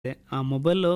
ಆ ಮೊಬೈಲು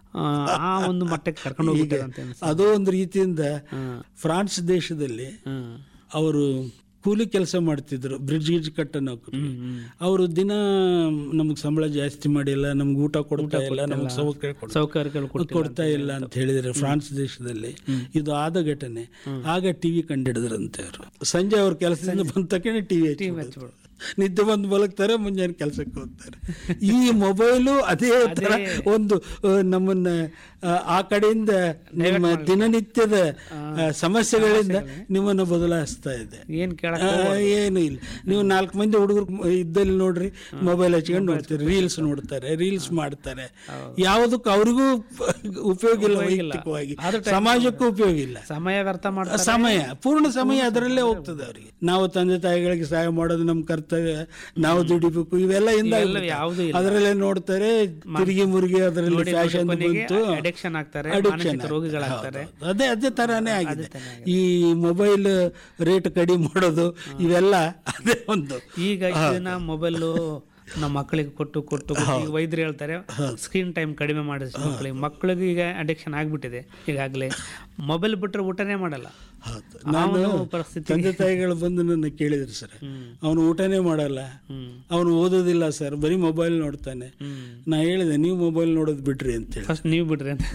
ಆ ಒಂದು ಮಟ್ಟಕ್ಕೆ ಕರ್ಕೊಂಡು ಹೋಗ್ಬಿಟ್ಟಿದೆ ಅಂತ ಅನ್ಸುತ್ತೆ. ಅದು ಒಂದು ರೀತಿಯಿಂದ ಹ್ಮ್. ಫ್ರಾನ್ಸ್ ದೇಶದಲ್ಲಿ ಹ್ಮ್. ಅವರು ಕೂಲಿ ಕೆಲಸ ಮಾಡ್ತಿದ್ರು ಬ್ರಿಡ್ಜ್ ಗಿಡ್ಜ್ ಕಟ್ಟ ನೌಕರು ಹ್ಮ್, ಹ್ಮ್. ಅವರು ದಿನ ನಮಗೆ ಸಂಬಳ ಜಾಸ್ತಿ ಮಾಡಿಲ್ಲ ನಮ್ಗೆ ಊಟ ಕೊಡ್ತಾ ಇಲ್ಲ ನಮ್ಗೆ ಸೌಕರ್ಯ ಕೊಡ್ತಾ ಸೌಕರ್ಯಗಳು ಕೊಟ್ಟಿಲ್ಲ ಕೊಡ್ತಾ ಇಲ್ಲ ಅಂತ ಹೇಳಿದ್ರೆ ಫ್ರಾನ್ಸ್ ದೇಶದಲ್ಲಿ ಇದು ಆದ ಘಟನೆ ಆಗ ಟಿವಿ ಕಂಡಿಡಿದ್ರಂತೆ ಅವರು ಸಂಜೆ ಅವ್ರ ಕೆಲಸದಿಂದ ಬಂದ ತಕ್ಷಣ ಟಿವಿ ಹಚ್ಬಿಡು. ನಿದ್ದೆ ಬಂದು ಮಲಗ್ತಾರೆ ಮುಂಜಾನೆ ಕೆಲಸಕ್ಕೆ ಹೋಗ್ತಾರೆ ಈ ಮೊಬೈಲು ಅದೇ ತರ ಒಂದು ಆ, ನಮ್ಮನ್ನ ಆ, ಆ ಕಡೆಯಿಂದ ನಿಮ್ಮ ದಿನನಿತ್ಯದ ಆ, ಸಮಸ್ಯೆಗಳಿಂದ ನಿಮ್ಮನ್ನ ಬದಲಾಯಿಸ್ತಾ ಇದೆ ಏನ್ ಕೇಳ ಆ, ಏನು ಇಲ್ಲ ನೀವು ನಾಲ್ಕು ಮಂದಿ ಹುಡುಗರು ಇದ್ದಲ್ಲಿ ನೋಡ್ರಿ ಮೊಬೈಲ್ ಹಚ್ಕೊಂಡು ನೋಡ್ತಾರೆ ರೀಲ್ಸ್ ನೋಡ್ತಾರೆ ರೀಲ್ಸ್ ಮಾಡ್ತಾರೆ ಯಾವುದಕ್ಕೂ ಅವ್ರಿಗೂ ಉಪಯೋಗ ಇಲ್ಲ ವೈಯಕ್ತಿಕವಾಗಿ ಸಮಾಜಕ್ಕೂ ಉಪಯೋಗ ಇಲ್ಲ ಸಮಯ ವ್ಯರ್ಥ ಮಾಡ್ತಾರೆ ಸಮಯ ಪೂರ್ಣ ಸಮಯ ಅದರಲ್ಲೇ ಹೋಗ್ತದೆ ಅವರಿಗೆ ನಾವು ತಂದೆ ತಾಯಿಗಳಿಗೆ ಸಹಾಯ ಮಾಡೋದು ನಮ್ಮ ಕರ್ತವ್ಯ ನಾವು ದುಡಿಬೇಕು ಇವೆಲ್ಲ ಇಂದ ಯಾವುದೂ ಇಲ್ಲ ಅದರಲ್ಲೇ ನೋಡ್ತಾರೆ ತಿರುಗಿ ಮುರುಗಿ ಅದರಲ್ಲಿ ಫ್ಯಾಷನ್ ಬಂತು ಅಡಿಕ್ಷನ್ ಆಗ್ತಾರೆ Addiction ಮಾನಸಿಕ ಆಗ್ತಾರೆ. ರೋಗಿಗಳಾಗ್ತಾರೆ ಹೌದು. ಅದೇ ಅದೇ ತರಾನೇ ಆಗಿದೆ ಈ ಮೊಬೈಲ್ ರೇಟ್ ಕಡಿಮೆ ಮಾಡೋದು ಇವೆಲ್ಲ ಅದೇ ಒಂದು ಈಗ ಇಷ್ಟು ದಿನ ಮೊಬೈಲು ನಮ್ಮ ಮಕ್ಕಳಿಗೆ ಕೊಟ್ಟು ಕೊಟ್ಟು ಕೊಟ್ಟು ಈಗ ವೈದ್ಯರು ಹೇಳ್ತಾರೆ ಸ್ಕ್ರೀನ್ ಟೈಮ್ ಕಡಿಮೆ ಮಾಡಿಸಿ ಮಕ್ಕಳಿಗೆ ಮಕ್ಕಳಿಗೆ ಈಗ ಅಡಿಕ್ಷನ್ ಆಗ್ಬಿಟ್ಟಿದೆ ಈಗಾಗಲೇ ಮೊಬೈಲ್ ಬಿಟ್ಟರೆ ಊಟನೇ ಮಾಡಲ್ಲ ಹೌದು ಅವನು ಪರಿಸ್ಥಿತಿ ತಂದೆ ತಾಯಿಗಳು ಬಂದು ನನ್ನ ಕೇಳಿದ್ರು ಸರ್ ಹ್ಮ್. ಅವನು ಊಟನೇ ಮಾಡಲ್ಲ ಹ್ಮ್ ಅವನು ಓದೋದಿಲ್ಲ ಸರ್ ಬರೀ ಮೊಬೈಲ್ ನೋಡ್ತಾನೆ ಹ್ಮ್ ನಾ ಹೇಳಿದೆ ನೀವು ಮೊಬೈಲ್ ನೋಡೋದು ಬಿಡ್ರಿ ಅಂತೇಳಿ ಫಸ್ಟ್ ನೀವು ಬಿಡ್ರಿ ಅಂತ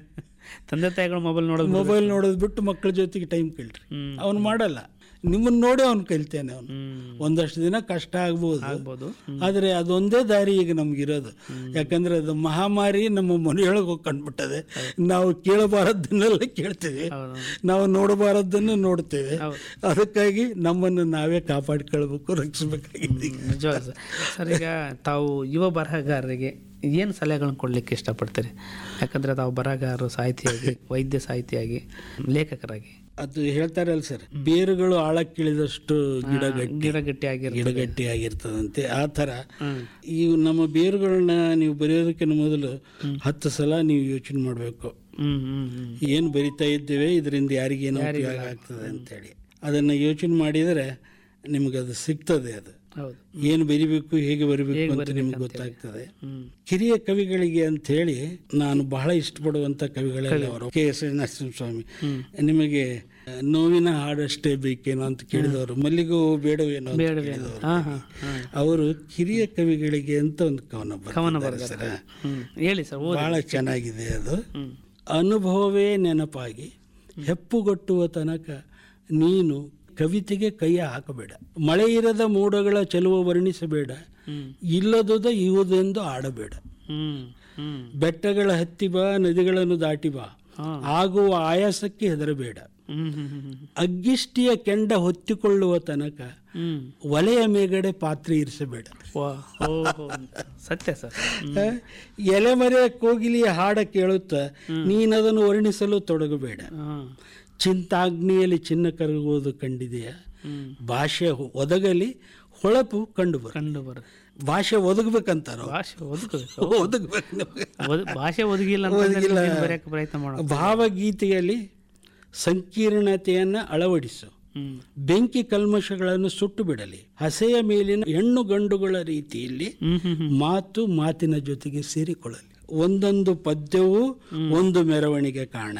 ತಂದೆ ತಾಯಿಗಳು ಮೊಬೈಲ್ ನೋಡೋದು ಮೊಬೈಲ್ ನೋಡೋದು ಬಿಟ್ಟು ಮಕ್ಕಳ ಜೊತೆಗೆ ಟೈಮ್ ಕೇಳ್ರಿ ಹ್ಮ್ ಅವನು ಮಾಡಲ್ಲ ನಿಮ್ಮನ್ನ ನೋಡಿ ಅವ್ನು ಕಲಿತಾನೆ ಅವನು ಹ್ಮ್ ಒಂದಷ್ಟು ದಿನ ಕಷ್ಟ ಆಗ್ಬೋದು ಆಗ್ಬೋದು ಆದರೆ ಅದೊಂದೇ ದಾರಿ ಈಗ ನಮ್ಗಿರೋದು ಯಾಕಂದ್ರೆ ಅದು ಮಹಾಮಾರಿ ನಮ್ಮ ಮನೆಯೊಳಗೆ ಹೋಗಿ ಕಂಡ್ಬಿಟ್ಟದೆ ನಾವು ಕೇಳಬಾರದನ್ನೆಲ್ಲ ಕೇಳ್ತೇವೆ ಹೌದು ನಾವು ನೋಡಬಾರದನ್ನು ನೋಡ್ತೇವೆ ಹೌದು. ಅದಕ್ಕಾಗಿ ನಮ್ಮನ್ನು ನಾವೇ ಕಾಪಾಡಿಕೊಳ್ಬೇಕು ರಕ್ಷಿಸಬೇಕಾಗಿದೆ ಈಗ. ನಿಜವಾಗ ಸರ್ ಸರ್ ಈಗ ತಾವು ಯುವ ಬರಹಗಾರರಿಗೆ ಏನು ಸಲಹೆಗಳನ್ನು ಕೊಡ್ಲಿಕ್ಕೆ ಇಷ್ಟಪಡ್ತೀರಿ ಯಾಕಂದ್ರೆ ತಾವು ಬರಹಗಾರರು ಸಾಹಿತಿಯಾಗಿ ವೈದ್ಯ ಸಾಹಿತಿಯಾಗಿ ಲೇಖಕರಾಗಿ ಅದು ಹೇಳ್ತಾರಲ್ಲ ಸರ್ ಬೇರುಗಳು ಆಳಕ್ಕಿಳಿದಷ್ಟು ಗಿಡ ಗಟ್ಟಿ ಗಿಡ ಗಟ್ಟಿಯಾಗಿರೋ ಗಿಡಗಟ್ಟಿ ಆಗಿರ್ತದಂತೆ ಆ ಥರ ಹ್ಮ್ ಈ ನಮ್ಮ ಬೇರುಗಳನ್ನ ನೀವು ಬರೆಯೋದಕ್ಕಿಂತ ಮೊದಲು ಹತ್ತು ಸಲ ನೀವು ಯೋಚನೆ ಮಾಡಬೇಕು ಹ್ಮ್ ಹ್ಮ್ ಹ್ಮ್ ಏನು ಬರಿತಾ ಇದ್ದೇವೆ ಇದರಿಂದ ಯಾರಿಗೇನು ಉಪಯೋಗ ಆಗ್ತದೆ ಅಂತೇಳಿ ಅದನ್ನು ಯೋಚನೆ ಮಾಡಿದರೆ ನಿಮಗೆ ಅದು ಸಿಗ್ತದೆ ಅದು ಹೌದು ಏನು ಬರಿಬೇಕು ಹೇಗೆ ಬರಿಬೇಕು ಅಂತ ನಿಮ್ಗೆ ಗೊತ್ತಾಗ್ತದೆ ಹ್ಮ್ ಕಿರಿಯ ಕವಿಗಳಿಗೆ ಅಂತ ಹೇಳಿ ನಾನು ಬಹಳ ಇಷ್ಟಪಡುವಂತ ಕವಿಗಳೆಲ್ಲ ಅವರು ಕೆ ಎಸ್ ನರಸಿಂಹಸ್ವಾಮಿ ನಿಮಗೆ ಆ, ನೋವಿನ ಹಾಡಷ್ಟೇ ಬೇಕೇನೋ ಅಂತ ಕೇಳಿದವರು ಮಲ್ಲಿಗೂ ಬೇಡವೇನೋ ಅಂತ ಕೇಳಿದವರು ಹಾ ಹಾ ಹಾ ಅವರು ಕಿರಿಯ ಕವಿಗಳಿಗೆ ಅಂತ ಒಂದು ಕವನ ಕವನ ಬರೆದಿದ್ದಾರೆ ಬರ್ತಾರೆ ಸರ್ ಹ್ಮ್ ಹೇಳಿ ಸರ್ ಓದಿ ಬಹಳ ಚೆನ್ನಾಗಿದೆ ಅದು ಹ್ಮ್ ಅನುಭವವೇ ನೆನಪಾಗಿ ಹೆಪ್ಪುಗಟ್ಟುವ ತನಕ ನೀನು ಕವಿತೆಗೆ ಕೈಯ ಹಾಕಬೇಡ ಮಳೆ ಇರದ ಮೋಡಗಳ ಚೆಲುವ ವರ್ಣಿಸಬೇಡ ಹ್ಮ್ ಇಲ್ಲದುದ ಇವುದೆಂದು ಆಡಬೇಡ ಹ್ಮ್ ಹ್ಮ್ ಬೆಟ್ಟಗಳ ಹತ್ತಿ ಬಾ ನದಿಗಳನ್ನು ದಾಟಿ ಬಾ ಹಾ ಆಗುವ ಆಯಾಸಕ್ಕೆ ಹೆದರಬೇಡ ಹ್ಮ್ ಹ್ಮ್ ಹ್ಮ್ ಹ್ಮ್ ಅಗ್ಗಿಷ್ಟಿಯ ಕೆಂಡ ಹೊತ್ತಿಕೊಳ್ಳುವ ತನಕ ಹ್ಮ್ ಒಲೆಯ ಮೇಗಡೆ ಪಾತ್ರೆ ಇರಿಸಬೇಡ ವಾ ಓಹೋ ಸತ್ಯ ಸರ್ ಆ, ಎಲೆಮರೆ ಕೋಗಿಲಿಯ ಹಾಡ ಕೇಳುತ್ತಾ ನೀನದನ್ನು ವರ್ಣಿಸಲು ತೊಡಗಬೇಡ ಹಾ ಚಿಂತಾಗ್ನಿಯಲ್ಲಿ ಚಿನ್ನ ಕರಗುವುದು ಕಂಡಿದೆಯ ಹ್ಮ್ ಭಾಷೆ ಒದಗಲಿ ಹೊಳಪು ಕಂಡು ಬರ ಕಂಡು ಬರ ಭಾಷೆ ಒದಗಬೇಕಂತಾರ ಭಾಷೆ ಒದಗಬೇಕು ಒದಗಬೇಕು ನಮ್ಗೆ. ಒದ್- ಭಾಷೆ ಒದಗಿಲ್ಲ ಅಂತಂದ್ರೆ ನೀನ್ ಬರೆಯಕ್ಕೆ ಪ್ರಯತ್ನ ಮಾಡೋ ಭಾವಗೀತೆಯಲ್ಲಿ ಸಂಕೀರ್ಣತೆಯನ್ನು ಅಳವಡಿಸು ಹ್ಮ್ ಬೆಂಕಿ ಕಲ್ಮಶಗಳನ್ನು ಸುಟ್ಟು ಬಿಡಲಿ ಹಸೆಯ ಮೇಲಿನ ಹೆಣ್ಣು ಗಂಡುಗಳ ರೀತಿಯಲ್ಲಿ ಹ್ಮ್ ಹ್ಮ್ ಹ್ಮ್ ಮಾತು ಮಾತಿನ ಜೊತೆಗೆ ಸೇರಿಕೊಳ್ಳಲಿ ಒಂದೊಂದು ಪದ್ಯವೂ ಒಂದು ಮೆರವಣಿಗೆ ಕಾಣ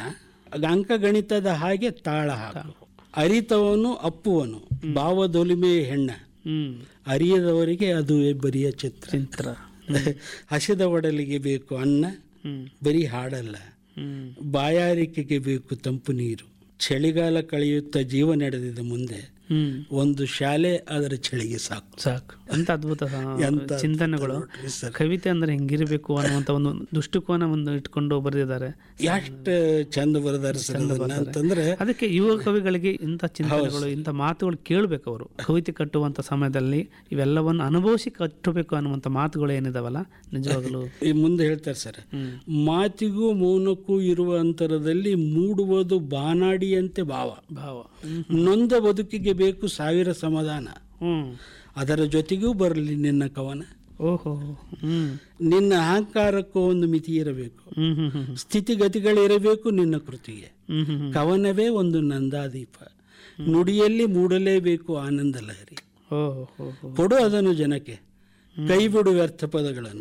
ಅಂಕಗಣಿತದ ಹಾಗೆ ತಾಳ ಹಾಕು ಅರಿತವನು ಅಪ್ಪುವನು ಭಾವದೊಲಿಮೆಯ ಹೆಣ್ಣ ಹ್ಮ್ ಅರಿಯದವರಿಗೆ ಅದುವೇ ಬರಿಯ ಚಿತ್ರ ಚಿಂತ್ರ ಹಸಿದ ಒಡಲಿಗೆ ಬೇಕು ಅನ್ನ ಹ್ಮ್ ಬರೀ ಹಾಡಲ್ಲ ಹ್ಮ್ ಬಾಯಾರಿಕೆಗೆ ಬೇಕು ತಂಪು ನೀರು ಚಳಿಗಾಲ ಕಳೆಯುತ್ತಾ ಜೀವ ನಡೆದಿದ ಮುಂದೆ ಹ್ಮ್ ಒಂದು ಶಾಲೆ ಅದರ ಚಳಿಗೆ ಸಾಕು ಸಾಕು ಎಂತ ಅದ್ಭುತ ಸ- ಎಂತ ಚಿಂತನೆಗಳು ನೋಡ್ರಿ ಸರ್. ಕವಿತೆ ಅಂದ್ರೆ ಹಿಂಗಿರ್ಬೇಕು ಅನ್ನುವಂತ ಒಂದು ದೃಷ್ಟಿಕೋನ ಒಂದು ಇಟ್ಕೊಂಡು ಬರೆದಿದ್ದಾರೆ ಎಷ್ಟು ಚಂದ ಬರೆದಾರೆ ಸರ್ ಅದನ್ನ ಅಂತಂದ್ರೆ ಅದಕ್ಕೆ ಯುವ ಕವಿಗಳಿಗೆ ಇಂಥ ಚಿಂತನೆಗಳು ಇಂಥ ಮಾತುಗಳು ಕೇಳಬೇಕು ಅವರು ಕವಿತೆ ಕಟ್ಟುವಂತ ಸಮಯದಲ್ಲಿ ಇವೆಲ್ಲವನ್ನು ಅನುಭವಿಸಿ ಕಟ್ಟಬೇಕು ಅನ್ನುವಂಥ ಮಾತುಗಳು ಏನಿದಾವಲ್ಲ ನಿಜವಾಗಲೂ ಈ ಮುಂದೆ ಹೇಳ್ತಾರೆ ಸರ್ ಹ್ಮ್ ಮಾತಿಗೂ ಮೌನಕ್ಕೂ ಇರುವ ಅಂತರದಲ್ಲಿ ಮೂಡುವುದು ಬಾನಾಡಿಯಂತೆ ಭಾವ ಭಾವ ನೊಂದ ಬದುಕಿಗೆ ಬೇಕು ಸಾವಿರ ಸಮಾಧಾನ ಹ್ಮ್ ಅದರ ಜೊತೆಗೂ ಬರಲಿ ನಿನ್ನ ಕವನ ಓಹೋ ಹ್ಮ್ ನಿನ್ನ ಅಹಂಕಾರಕ್ಕೂ ಒಂದು ಮಿತಿ ಇರಬೇಕು ಹ್ಮ್ ಹ್ಮ್ ಹ್ಮ್ ಸ್ಥಿತಿಗತಿಗಳಿರಬೇಕು ನಿನ್ನ ಕೃತಿಗೆ ಹ್ಮ್ ಹ್ಮ್ ಹ್ಮ್ ಕವನವೇ ಒಂದು ನಂದಾದೀಪ ನುಡಿಯಲ್ಲಿ ಮೂಡಲೇಬೇಕು ಆನಂದ ಲಹರಿ ಓಹೋ ಹೋ ಹೋ ಕೊಡು ಅದನ್ನು ಜನಕ್ಕೆ ಕೈ ಬಿಡು ವ್ಯರ್ಥ ಪದಗಳನ್ನು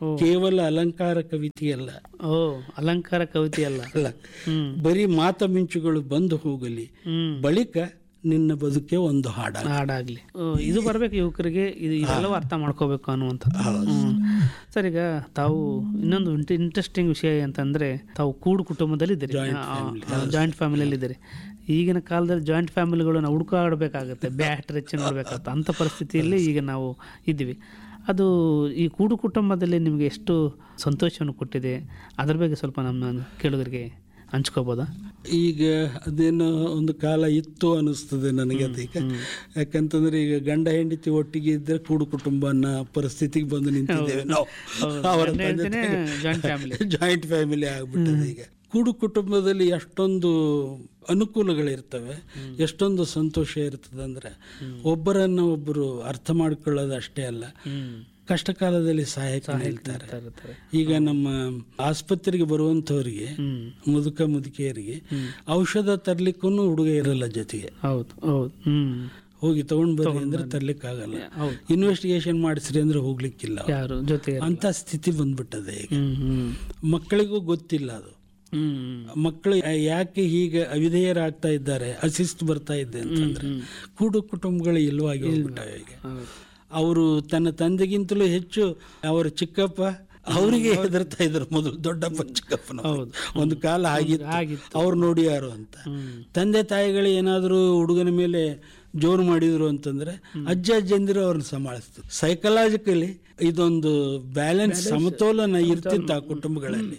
ಕೇವಲ ಅಲಂಕಾರ ಕವಿತೆಯಲ್ಲ ಓ ಅಲಂಕಾರ ಕವಿತೆ ಅಲ್ಲ ಅಲ್ಲ ಹ್ಮ್ ಬರೀ ಮಾತ ಮಿಂಚುಗಳು ಬಂದು ಹೋಗಲಿ ಹ್ಮ್ ಬಳಿಕ ನಿನ್ನ ಬದುಕೆ ಒಂದು ಹಾಡ ಹಾಡಾಗ್ಲಿ ಓ, ಇದು ಬರ್ಬೇಕು ಯುವಕರಿಗೆ ಇದು ಇದೆಲ್ಲವೂ ಅರ್ಥ ಮಾಡ್ಕೋಬೇಕು ಅನ್ನುವಂಥದ್ದು ಹ್ಮ್. ಸರ್ ಈಗ ತಾವು ಇನ್ನೊಂದು ಇಂಟ್ರೆಸ್ಟಿಂಗ್ ವಿಷಯ ಅಂತಂದ್ರೆ ತಾವು ಕೂಡು ಕುಟುಂಬದಲ್ಲಿ ಇದ್ದೀರಿ ಜಾಯಿಂಟ್ ಫ್ಯಾಮಿಲಿಯಲ್ಲಿ ಇದ್ದೀರಿ ಈಗಿನ ಕಾಲದಲ್ಲಿ ಜಾಯಿಂಟ್ ಫ್ಯಾಮಿಲಿಗಳನ್ನ ಹುಡುಕಾಡಬೇಕಾಗತ್ತೆ ಬ್ಯಾಟ್ ರೆಚ್ಚ ನೋಡ್ಬೇಕಾಗತ್ತೆ ಅಂಥ ಪರಿಸ್ಥಿತಿಯಲ್ಲಿ ಈಗ ನಾವು ಇದ್ದೀವಿ ಅದು ಈ ಕೂಡು ಕುಟುಂಬದಲ್ಲಿ ನಿಮಗೆ ಎಷ್ಟು ಸಂತೋಷವನ್ನು ಕೊಟ್ಟಿದೆ ಅದ್ರ ಬಗ್ಗೆ ಸ್ವಲ್ಪ ನಮ್ಮ ಕೇಳುಗರಿಗೆ ಹಂಚ್ಕೋಬೋದಾ ಈಗ ಅದೇನೋ ಒಂದು ಕಾಲ ಇತ್ತು ಅನಿಸ್ತದೆ ನನಗೆ ಅದೀಗ ಯಾಕಂತಂದ್ರೆ ಈಗ ಗಂಡ ಹೆಂಡತಿ ಒಟ್ಟಿಗೆ ಇದ್ದರೆ ಕೂಡು ಕುಟುಂಬ ಅನ್ನೋ ಪರಿಸ್ಥಿತಿಗೆ ಬಂದು ನಿಂತಿದ್ದೇವೆ ನಾವು ಅವರ ಜಾಯಿಂಟ್ ಫ್ಯಾಮಿಲಿ ಜಾಯಿಂಟ್ ಫ್ಯಾಮಿಲಿ ಆಗ್ಬಿಟ್ಟಿದೆ ಈಗ ಕೂಡು ಕುಟುಂಬದಲ್ಲಿ ಎಷ್ಟೊಂದು ಅನುಕೂಲಗಳಿರ್ತವೆ ಎಷ್ಟೊಂದು ಸಂತೋಷ ಇರ್ತದೆ ಅಂದ್ರೆ ಒಬ್ಬರನ್ನ ಒಬ್ಬರು ಅರ್ಥ ಮಾಡ್ಕೊಳ್ಳೋದು ಅಷ್ಟೇ ಅಲ್ಲ ಹ್ಮ್ ಕಷ್ಟ ಕಾಲದಲ್ಲಿ ಸಹಾಯಕ ನಿಲ್ತಾರೆ ಇರ್ತಾರೆ ಈಗ ನಮ್ಮ ಆಸ್ಪತ್ರೆಗೆ ಬರುವಂಥವ್ರಿಗೆ ಹ್ಮ್ ಮುದುಕ ಮುದುಕಿಯರಿಗೆ ಔಷಧ ತರ್ಲಿಕ್ಕೂ ಹುಡುಗ ಇರಲ್ಲ ಜೊತೆಗೆ ಹೌದು ಹೌದು ಹ್ಮ್ ಹೋಗಿ ತಗೊಂಡ್ ಬರ್ರಿ ಅಂದ್ರೆ ತರ್ಲಿಕ್ಕೆ ಆಗಲ್ಲ ಹೌದು ಇನ್ವೆಸ್ಟಿಗೇಷನ್ ಮಾಡಿಸ್ರಿ ಅಂದ್ರೆ ಹೋಗ್ಲಿಕ್ಕಿಲ್ಲ ಯಾರು ಜೊತೆ ಅಂತ ಸ್ಥಿತಿ ಬಂದ್ಬಿಟ್ಟದೆ ಈಗ ಹ್ಮ್ ಹ್ಮ್ ಮಕ್ಕಳಿಗೂ ಗೊತ್ತಿಲ್ಲ ಅದು ಹ್ಮ್ ಮಕ್ಕಳು ಯಾಕೆ ಹೀಗೆ ಅವಿಧೇಯರಾಗ್ತಾ ಇದ್ದಾರೆ ಅಶಿಸ್ತು ಬರ್ತಾ ಇದೆ ಅಂತಂದ್ರೆ ಕೂಡು ಕುಟುಂಬಗಳು ಇಲ್ವಾಗಿ ಹೋಗ್ಬಿಟ್ಟವೆ ಈಗ ಹೌದು ಅವರು ತನ್ನ ತಂದೆಗಿಂತಲೂ ಹೆಚ್ಚು ಅವರ ಚಿಕ್ಕಪ್ಪ ಅವರಿಗೆ ಹೆದರ್ತಾ ಇದ್ರು ಮೊದಲು ದೊಡ್ಡಪ್ಪ ಚಿಕ್ಕಪ್ಪನ ಹೌದು. ಒಂದು ಕಾಲ ಆಗಿತ್ತು ಆಗಿತ್ತು. ಅವ್ರು ನೋಡಿ ಯಾರು ಅಂತ ಹ್ಮ್ ತಂದೆ ತಾಯಿಗಳು ಏನಾದರೂ ಹುಡುಗನ ಮೇಲೆ ಜೋರು ಮಾಡಿದ್ರು ಅಂತಂದ್ರೆ ಅಜ್ಜ ಅಜ್ಜಂದಿರು ಅವ್ರನ್ನ ಸಂಭಾಳಿಸ್ತು ಸೈಕಲಾಜಿಕಲಿ ಇದೊಂದು ಬ್ಯಾಲೆನ್ಸ್ ಸಮತೋಲನ ಇರ್ತಿತ್ತು ಆ ಕುಟುಂಬಗಳಲ್ಲಿ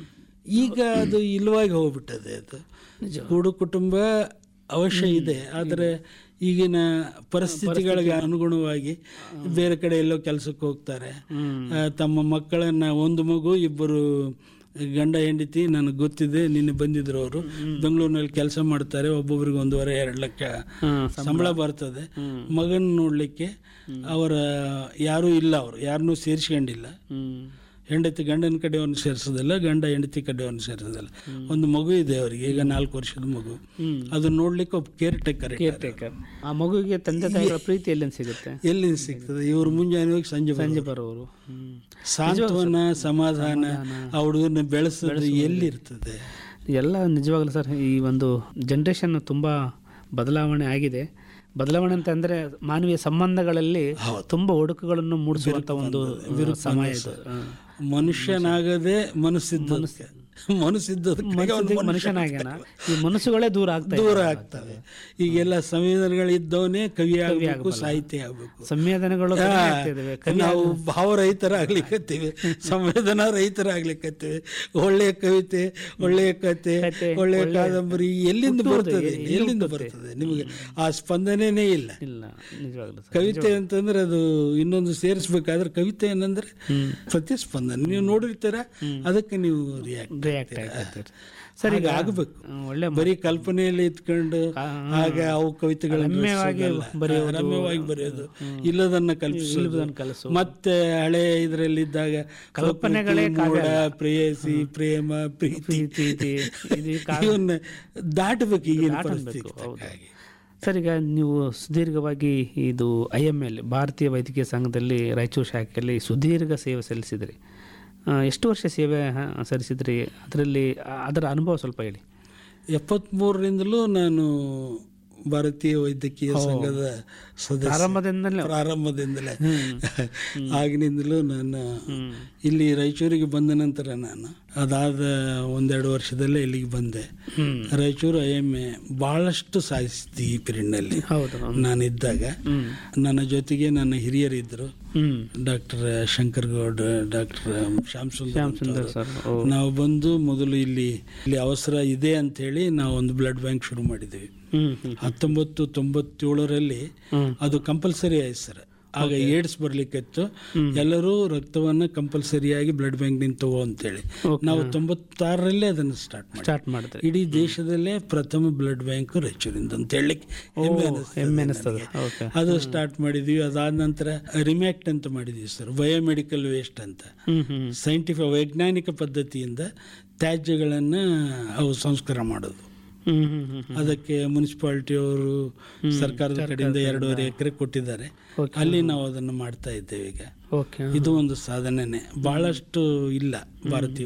ಈಗ ಅದು ಇಲ್ವಾಗಿ ಹೋಗ್ಬಿಟ್ಟದೆ ಅದು ಕೂಡು ಕುಟುಂಬ ಅವಶ್ಯ ಇದೆ ಆದರೆ ಈಗಿನ ಪರಿಸ್ಥಿತಿಗಳಿಗೆ ಅನುಗುಣವಾಗಿ ಬೇರೆ ಕಡೆ ಎಲ್ಲೋ ಕೆಲಸಕ್ಕೆ ಹೋಗ್ತಾರೆ ಹ್ಮ್ ಆ, ತಮ್ಮ ಮಕ್ಕಳನ್ನ ಒಂದು ಮಗು ಇಬ್ಬರು ಗಂಡ ಹೆಂಡತಿ ನನಗೆ ಗೊತ್ತಿದೆ ನಿನ್ನೆ ಬಂದಿದ್ರು ಅವರು ಬೆಂಗಳೂರಿನಲ್ಲಿ ಕೆಲಸ ಮಾಡ್ತಾರೆ ಒಬ್ಬೊಬ್ರಿಗೆ ಒಂದೂವರೆ ಎರಡು ಲಕ್ಷ ಹಾ ಸಂಬಳ ಬರ್ತದೆ ಹ್ಮ್. ಮಗನ ನೋಡ್ಲಿಕ್ಕೆ ಅವರ ಯಾರೂ ಇಲ್ಲ ಅವರು ಯಾರನ್ನೂ ಸೇರಿಸ್ಕೊಂಡಿಲ್ಲ ಹ್ಮ್ ಹೆಂಡತಿ ಗಂಡನ ಕಡೆಯವ್ರನ್ನ ಸೇರಿಸೋದಿಲ್ಲ ಗಂಡ ಹೆಂಡತಿ ಕಡೆಯವ್ರನ್ನ ಸೇರಿಸೋದಿಲ್ಲ ಒಂದು ಮಗು ಇದೆ ಅವರಿಗೆ ಈಗ ನಾಲ್ಕು ವರ್ಷದ ಮಗು ಹ್ಮ್ ಅದು ನೋಡ್ಲಿಕ್ಕೆ ಒಬ್ಬ ಕೇರ್ ಟೇಕರ್ ಕೇರ್ ಟೇಕರ್ ಆ ಮಗುವಿಗೆ ತಂದೆ ತಾಯಿಗಳ ಪ್ರೀತಿ ಎಲ್ಲಿಂದ ಸಿಗುತ್ತೆ ಎಲ್ಲಿ ಸಿಗ್ತದೆ ಇವರು ಮುಂಜಾನೆ ಹೋಗಿ ಸಂಜೆ ಬರೋದು. ಸಂಜೆ ಬರೋರು ಹ್ಮ್ ಸಾಂತ್ವನ ಸಮಾಧಾನ ಆ ಹುಡುಗರನ್ನ ಬೆಳೆಸೋದು ಎಲ್ಲಿರ್ತದೆ ಎಲ್ಲ ನಿಜವಾಗ್ಲೂ ಸರ್ ಈ ಒಂದು ಜನ್ರೇಷನ್ ತುಂಬ ಬದಲಾವಣೆ ಆಗಿದೆ ಬದಲಾವಣೆ ಅಂತ ಅಂದ್ರೆ ಮಾನವೀಯ ಸಂಬಂಧಗಳಲ್ಲಿ ತುಂಬಾ ಒಡುಕುಗಳನ್ನು ಮೂಡಿಸುವಂತ ಒಂದು ಸಮಯ ಇದು ಹ. ಮನುಷ್ಯನಾಗದೆ ಮನಸ್ಸಿದ್ದ ಮನಸ್ಸಿದ್ದದಕ್ಕೆ ಅವ್ನು ಮನುಷ್ಯನಾಗ್ಯಾನ ಈ ಮನಸ್ಸುಗಳೇ ದೂರ ಆಗ್ತಾ ಇದೆ. ದೂರ ಆಗ್ತವೆ ಈಗೆಲ್ಲ ಸಂವೇದನೆಗಳಿದ್ದವನೇ ಕವಿ ಆಗಬೇಕು ಸಾಹಿತ್ಯ ಆಗಬೇಕು ಸಂವೇದನೆಗಳು ಕಡಿಮೆ ಆಗ್ತಾ ಇದಾವೆ. ನಾವು ಭಾವರಹಿತರಾಗ್ಲಿಕ್ಕತ್ತೀವಿ ಸಂವೇದನಾ ರಹಿತರಾಗ್ಲಿಕ್ಕತ್ತೀವಿ ಒಳ್ಳೆಯ ಕವಿತೆ ಒಳ್ಳೆಯ ಕತೆ ಕತೆ, ಒಳ್ಳೆಯ ಕಾದಂಬರಿ ಎಲ್ಲಿಂದ ಬರ್ತದೆ ಎಲ್ಲಿಂದ ಬರ್ತದೆ ನಿಮಗೆ ಆ ಸ್ಪಂದನೆನೇ ಇಲ್ಲ ಇಲ್ಲ ನಿಜವಾಗ್ಲೂ ಸರ್ ಕವಿತೆ ಅಂತಂದ್ರೆ ಅದು ಇನ್ನೊಂದು ಸೇರಿಸ್ಬೇಕಾದ್ರೆ ಕವಿತೆ ಏನಂದ್ರೆ ಪ್ರತಿಸ್ಪಂದನೆ ನೀವು ನೋಡಿರ್ತೀರ ಅದಕ್ಕೆ ನೀವು ರಿಯಾಕ್ಟ್ ರಿಯಾಕ್ಟ್ ಆಗ್ತಾರೆ ಸರ್ ಈಗ ಆಗಬೇಕು ಹ್ಮ್, ಒಳ್ಳೆ ಬರೀ ಕಲ್ಪನೆಯಲ್ಲಿ ಇತ್ಕೊಂಡು ಆಗ ಅವು ಕವಿತೆಗಳನ್ನು ರಮ್ಯವಾಗಿ ರಚಿಸೋದಲ್ಲ. ಬರೆಯೋದು. ರಮ್ಯವಾಗಿ ಬರೆಯೋದು ಇಲ್ಲದನ್ನ ಕಲ್ಪಿಸೋದು ಕಲಸು ಮತ್ತೆ ಹಳೆ ಇದರಲ್ಲಿದ್ದಾಗ ಕಲ್ಪನೆಗಳೇ ಪ್ರಕೃತಿ, ಮೋಡ ಪ್ರೇಯಸಿ ಪ್ರೇಮ ಪ್ರೀತಿ ಪ್ರೀತಿ ಇದೆ. ಇದು ಕಾ- ಇವನ್ನ ದಾಟಬೇಕು ಈಗಿನ ಪರಿಸ್ಥಿತಿ ಹಾಗೆ. ಸರ್ ಈಗ ನೀವು ಸುದೀರ್ಘವಾಗಿ ಇದು ಐ ಎಮ್ ಎಲ್ ಭಾರತೀಯ ವೈದ್ಯಕೀಯ ಸಂಘದಲ್ಲಿ ರಾಯಚೂರು ಶಾಖೆಯಲ್ಲಿ ಸುದೀರ್ಘ ಸೇವೆ ಸಲ್ಲಿಸಿದ್ರಿ ಆ, ಎಷ್ಟು ವರ್ಷ ಸೇವೆ ಹ, ಸಲ್ಲಿಸಿದ್ರಿ ಅದರಲ್ಲಿ ಆ- ಅದರ ಅನುಭವ ಸ್ವಲ್ಪ ಹೇಳಿ ಎಪ್ಪತ್ಮೂರರಿಂದಲೂ ನಾನು ಭಾರತೀಯ ವೈದ್ಯಕೀಯ ಸಂಘದ ಸದಸ್ಯ ಪ್ರಾರಂಭದಿಂದಲೇ ಪ್ರಾರಂಭದಿಂದಲೇ ಆಗಿನಿಂದಲೂ ನಾನು ಇಲ್ಲಿ ರಾಯಚೂರಿಗೆ ಬಂದ ನಂತರ ನಾನು ಅದಾದ ಒಂದೆರಡು ವರ್ಷದಲ್ಲೇ ಇಲ್ಲಿಗೆ ಬಂದೆ ಹ್ಮ್ ರಾಯಚೂರು ಐ ಎಮ್ ಎ ಭಾಳಷ್ಟು ಸಾಧಿಸಿದ್ದೆ ಈ ಪೀರಿಯಡ್ನಲ್ಲಿ ಹೌದು ನಾನಿದ್ದಾಗ ಹ್ಮ್ ನನ್ನ ಜೊತೆಗೆ ನನ್ನ ಹಿರಿಯರಿದ್ದರು ಹ್ಮ್ ಡಾಕ್ಟರ್ ಶಂಕರ್ ಗೌಡ್ ಡಾಕ್ಟರ್ ಶ್ಯಾಮ್ ಸುಂದರ್ ಅಂತ ಸುಂದರ್ ಅವರು. ಸರ್ ಓ ನಾವು ಬಂದು ಮೊದಲು ಇಲ್ಲಿ ಇಲ್ಲಿ ಅವಸರ ಇದೆ ಅಂತ ಹೇಳಿ ನಾವು ಒಂದು ಬ್ಲಡ್ ಬ್ಯಾಂಕ್ ಶುರು ಮಾಡಿದ್ವಿ ಹ್ಮ್ ಹ್ಮ್ ಹತ್ತೊಂಬತ್ತು ತೊಂಬತ್ತೇಳರಲ್ಲಿ ಹ್ಮ್ ಅದು ಕಂಪಲ್ಸರಿ ಆಯ್ತು ಸರ್ ಆಗ ಏಡ್ಸ್ ಬರ್ಲಿಕ್ಕಿತ್ತು ಎಲ್ಲರೂ ರಕ್ತವನ್ನ ಕಂಪಲ್ಸರಿಯಾಗಿ ಬ್ಲಡ್ ಬ್ಯಾಂಕ್ ನಿಂದ ತಗೋ ಅಂತೇಳಿ Okay. ನಾವು ತೊಂಬತ್ತಾರರಲ್ಲೇ ಅದನ್ನು ಸ್ಟಾರ್ಟ್ ಮಾಡಿ ಸ್ಟಾರ್ಟ್ ಮಾಡಿದ್ರಿ ಇಡೀ ದೇಶದಲ್ಲೇ ಪ್ರಥಮ ಬ್ಲಡ್ ಬ್ಯಾಂಕ್ ರಾಯಚೂರಿಂದ ಅಂತ ಹೇಳಲಿಕ್ಕೆ ಹೆಮ್ಮೆ ಅನಿಸ್ತದೆ ಹೆಮ್ಮೆ ನನಗೆ. ಅನಿಸ್ತದೆ ಓಕೆ ಅದು ಸ್ಟಾರ್ಟ್ ಮಾಡಿದ್ವಿ ಅದಾದ ನಂತರ ರಿಮ್ಯಾಕ್ಟ್ ಅಂತ ಮಾಡಿದ್ವಿ ಸರ್ ಬಯೋಮೆಡಿಕಲ್ ವೇಸ್ಟ್ ಅಂತ ಹ್ಮ್ ಹ್ಮ್ ಸೈಂಟಿಫಿಕ್ ವೈಜ್ಞಾನಿಕ ಪದ್ಧತಿಯಿಂದ ತ್ಯಾಜ್ಯಗಳನ್ನು ಅವು ಸಂಸ್ಕಾರ ಮಾಡೋದು ಹ್ಮ್ ಹ್ಮ್ ಹ್ಮ್ ಹ್ಮ್. ಅದಕ್ಕೆ ಮುನ್ಸಿಪಾಲಿಟಿ ಅವರು ಸರ್ಕಾರದ ಕಡೆಯಿಂದ ಎರಡೂವರೆ ಎಕರೆ ಕೊಟ್ಟಿದ್ದಾರೆ Okay. ಅಲ್ಲಿ ನಾವು ಅದನ್ನು ಮಾಡ್ತಾ ಇದ್ದೇವೆ ಈಗ ಓಕೆ ಇದು ಒಂದು ಸಾಧನೆನೆ ಬಹಳಷ್ಟು ಇಲ್ಲ ಭಾರತೀಯ